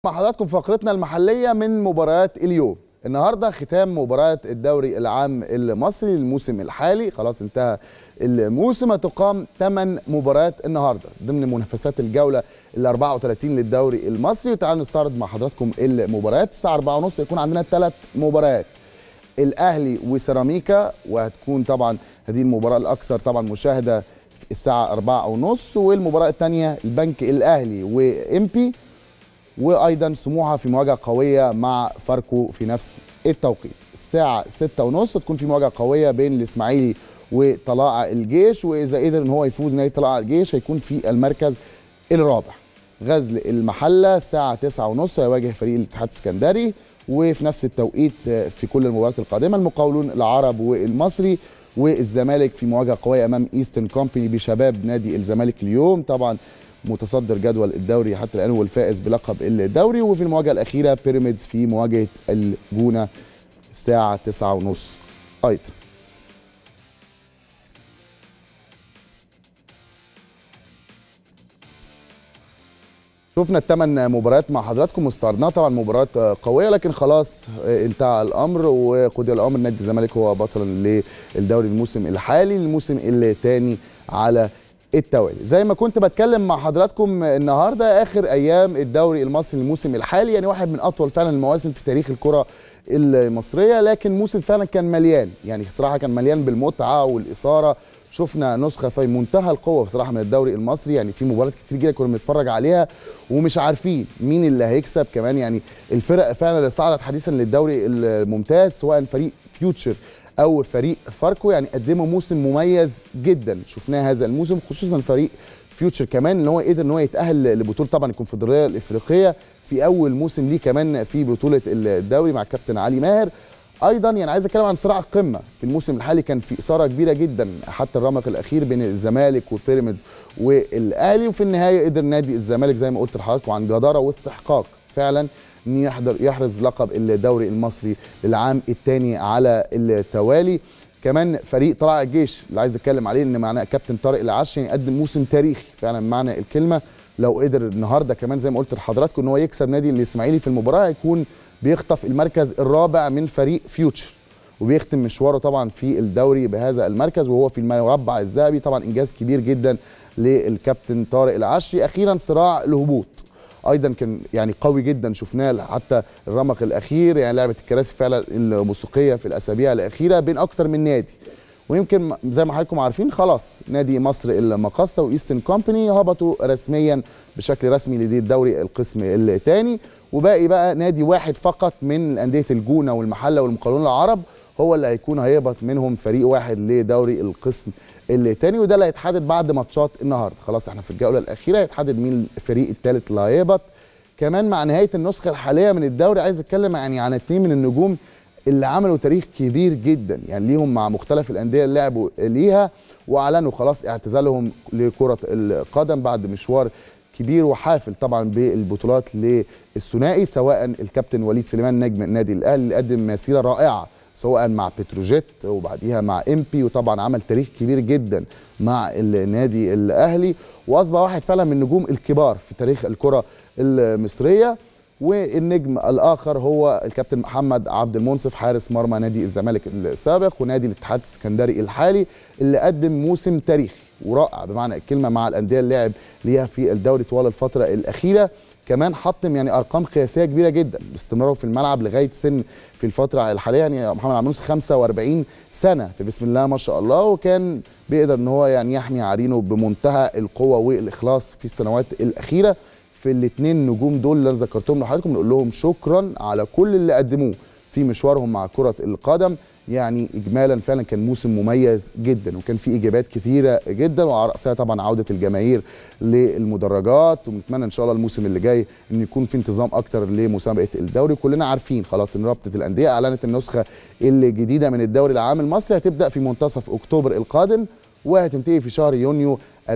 مع حضراتكم فقرتنا المحلية من مباريات اليوم النهارده ختام مباريات الدوري العام المصري للموسم الحالي خلاص انتهى الموسم هتقام 8 مباريات النهارده ضمن منافسات الجوله ال 34 للدوري المصري وتعالوا نستعرض مع حضراتكم المباريات الساعه 4:30 يكون عندنا ثلاث مباريات الاهلي وسيراميكا وهتكون طبعا هذه المباراه الاكثر طبعا مشاهده الساعه 4:30 والمباراه الثانيه البنك الاهلي وامبي وايضا سموحه في مواجهه قويه مع فاركو في نفس التوقيت الساعه 6:30 تكون في مواجهه قويه بين الاسماعيلي وطلائع الجيش واذا قدر ان هو يفوز نادي طلائع الجيش هيكون في المركز الرابع غزل المحله الساعه 9:30 هيواجه فريق الاتحاد السكندري وفي نفس التوقيت في كل المباريات القادمه المقاولون العرب والمصري والزمالك في مواجهه قويه امام ايسترن كومباني بشباب نادي الزمالك اليوم طبعا متصدر جدول الدوري حتى الان والفائز بلقب الدوري وفي المواجهه الاخيره بيراميدز في مواجهه الجونه الساعه 9:30 ايضا شفنا الثمان مباريات مع حضراتكم واستعرضناها طبعا مباريات قويه لكن خلاص انتهى الامر وقضي الامر نادي الزمالك هو بطل للدوري الموسم الحالي الموسم الثاني على التوالي زي ما كنت بتكلم مع حضراتكم النهارده اخر ايام الدوري المصري الموسم الحالي يعني واحد من اطول فعلا المواسم في تاريخ الكره المصريه لكن موسم فعلا كان مليان يعني صراحه كان مليان بالمتعه والاثاره شفنا نسخه في منتهى القوه بصراحه من الدوري المصري يعني في مباريات كتير جدا كنا بنتفرج عليها ومش عارفين مين اللي هيكسب كمان يعني الفرق فعلا اللي صعدت حديثا للدوري الممتاز سواء فريق فيوتشر او فريق فاركو يعني قدموا موسم مميز جدا شفناه هذا الموسم خصوصا فريق فيوتشر كمان ان هو قدر ان هو يتاهل لبطوله طبعا الكونفدراليه الافريقيه في اول موسم ليه كمان في بطوله الدوري مع الكابتن علي ماهر ايضا يعني عايز اتكلم عن صراع القمه في الموسم الحالي كان في اثاره كبيره جدا حتى الرمق الاخير بين الزمالك وبيراميدز والاهلي وفي النهايه قدر نادي الزمالك زي ما قلت لحضراتكم عن جداره واستحقاق فعلا ان يحضر يحرز لقب الدوري المصري للعام الثاني على التوالي كمان فريق طلائع الجيش اللي عايز اتكلم عليه ان معنا كابتن طارق العشري يقدم موسم تاريخي فعلا معنى الكلمه لو قدر النهارده كمان زي ما قلت لحضراتكم ان هو يكسب نادي الاسماعيلي في المباراه هيكون بيخطف المركز الرابع من فريق فيوتشر وبيختم مشواره طبعا في الدوري بهذا المركز وهو في المربع الذهبي طبعا انجاز كبير جدا للكابتن طارق العشري اخيرا صراع الهبوط ايضا كان يعني قوي جدا شفناه حتى الرمق الاخير يعني لعبه الكراسي فعلا الموسيقيه في الاسابيع الاخيره بين اكتر من نادي ويمكن زي ما حضراتكم عارفين خلاص نادي مصر المقصه وايسترن كومباني هبطوا رسميا بشكل رسمي للدوري القسم الثاني وباقي بقى نادي واحد فقط من انديه الجونه والمحله والمقاولون العرب هو اللي هيكون هيهبط منهم فريق واحد لدوري القسم الثاني وده اللي هيتحدد بعد ماتشات النهارده خلاص احنا في الجوله الاخيره هيتحدد مين الفريق الثالث اللي هيهبط كمان مع نهايه النسخه الحاليه من الدوري عايز اتكلم يعني عن اثنين من النجوم اللي عملوا تاريخ كبير جدا يعني ليهم مع مختلف الانديه اللي لعبوا ليها واعلنوا خلاص اعتزالهم لكره القدم بعد مشوار كبير وحافل طبعا بالبطولات للثنائي سواء الكابتن وليد سليمان نجم النادي الاهلي اللي قدم مسيره رائعه سواء مع بتروجيت وبعديها مع امبي وطبعا عمل تاريخ كبير جدا مع النادي الاهلي واصبح واحد فعلا من النجوم الكبار في تاريخ الكره المصريه والنجم الاخر هو الكابتن محمد عبد المنصف حارس مرمى نادي الزمالك السابق ونادي الاتحاد السكندري الحالي اللي قدم موسم تاريخي ورائع بمعنى الكلمه مع الانديه اللي لعب ليها في الدوري طوال الفتره الاخيره كمان حطم يعني ارقام قياسيه كبيره جدا باستمراره في الملعب لغايه سن في الفتره الحاليه يعني محمد عبد المنصف 45 سنه في بسم الله ما شاء الله وكان بيقدر ان هو يعني يحمي عرينه بمنتهى القوه والاخلاص في السنوات الاخيره في الاثنين نجوم دول اللي انا ذكرتهم لحضراتكم نقول لهم شكرا على كل اللي قدموه في مشوارهم مع كره القدم يعني اجمالا فعلا كان موسم مميز جدا وكان في اجابات كثيره جدا وعلى راسها طبعا عوده الجماهير للمدرجات ونتمنى ان شاء الله الموسم اللي جاي ان يكون في انتظام اكتر لمسابقه الدوري كلنا عارفين خلاص ان رابطه الانديه اعلنت النسخه الجديده من الدوري العام المصري هتبدا في منتصف اكتوبر القادم وهتنتهي في شهر يونيو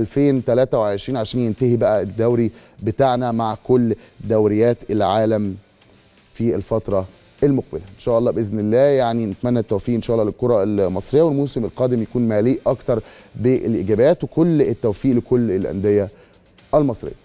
2023 عشان ينتهي بقى الدوري بتاعنا مع كل دوريات العالم في الفتره المقبله ان شاء الله باذن الله يعني نتمنى التوفيق ان شاء الله للكره المصريه والموسم القادم يكون مليء اكتر بالاجابات وكل التوفيق لكل الانديه المصريه